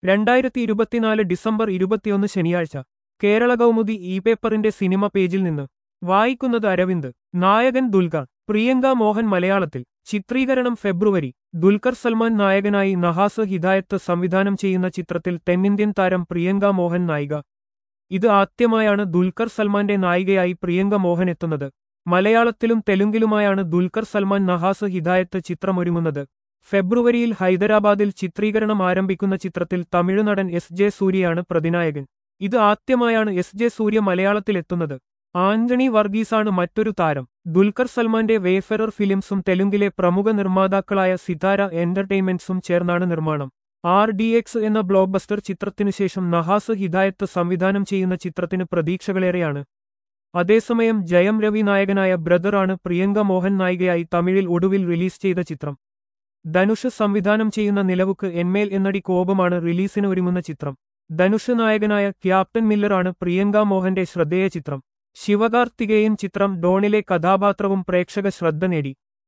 രണ്ടായിരത്തി ഇരുപത്തിനാല് ഡിസംബർ ഇരുപത്തിയൊന്ന് ശനിയാഴ്ച കേരള കൗമുദി ഇ പേപ്പറിന്റെ സിനിമ പേജിൽ നിന്ന് വായിക്കുന്നത് അരവിന്ദ് നായകൻ ദുൽഖർ പ്രിയങ്ക മോഹൻ മലയാളത്തിൽ ചിത്രീകരണം ഫെബ്രുവരി ദുൽഖർ സൽമാൻ നായകനായി നഹാസ് ഹിദായത്ത് സംവിധാനം ചെയ്യുന്ന ചിത്രത്തിൽ തെന്നിന്ത്യൻ താരം പ്രിയങ്ക മോഹൻ നായിക ഇത് ആദ്യമായാണ് ദുൽഖർ സൽമാന്റെ നായികയായി പ്രിയങ്ക മോഹൻ എത്തുന്നത് മലയാളത്തിലും തെലുങ്കിലുമായാണ് ദുൽഖർ സൽമാൻ നഹാസ് ഹിദായത്ത് ചിത്രമൊരുങ്ങുന്നത് ഫെബ്രുവരിയിൽ ഹൈദരാബാദിൽ ചിത്രീകരണം ആരംഭിക്കുന്ന ചിത്രത്തിൽ തമിഴ് നടൻ എസ് ജെ സൂര്യയാണ് പ്രതിനായകൻ ഇത് ആദ്യമായാണ് എസ് ജെ സൂര്യ മലയാളത്തിലെത്തുന്നത് ആന്റണി വർഗീസാണ് മറ്റൊരു താരം ദുൽഖർ സൽമാന്റെ വേഫെറർ ഫിലിംസും തെലുങ്കിലെ പ്രമുഖ നിർമ്മാതാക്കളായ സിതാര എന്റർടൈൻമെന്റ്സും ചേർന്നാണ് നിർമ്മാണം ആർ ഡി എക്സ് എന്ന ബ്ലോക്ക്ബസ്റ്റർ ചിത്രത്തിനുശേഷം നഹാസ് ഹിദായത്ത് സംവിധാനം ചെയ്യുന്ന ചിത്രത്തിന് പ്രതീക്ഷകളേറെയാണ് അതേസമയം ജയം രവി നായകനായ ബ്രദറാണ് പ്രിയങ്ക മോഹൻ നായികയായി തമിഴിൽ ഒടുവിൽ റിലീസ് ചെയ്ത ചിത്രം ധനുഷ് സംവിധാനം ചെയ്യുന്ന നിലവുക്ക് എന്മേൽ എന്നടി കോപമാണ് റിലീസിന് ഒരുങ്ങുന്ന ചിത്രം ധനുഷ് നായകനായ ക്യാപ്റ്റൻ മില്ലറാണ് പ്രിയങ്ക മോഹന്റെ ശ്രദ്ധേയ ചിത്രം ശിവകാർത്തികേയൻ ചിത്രം ഡോണിലെ കഥാപാത്രവും പ്രേക്ഷക ശ്രദ്ധ നേടി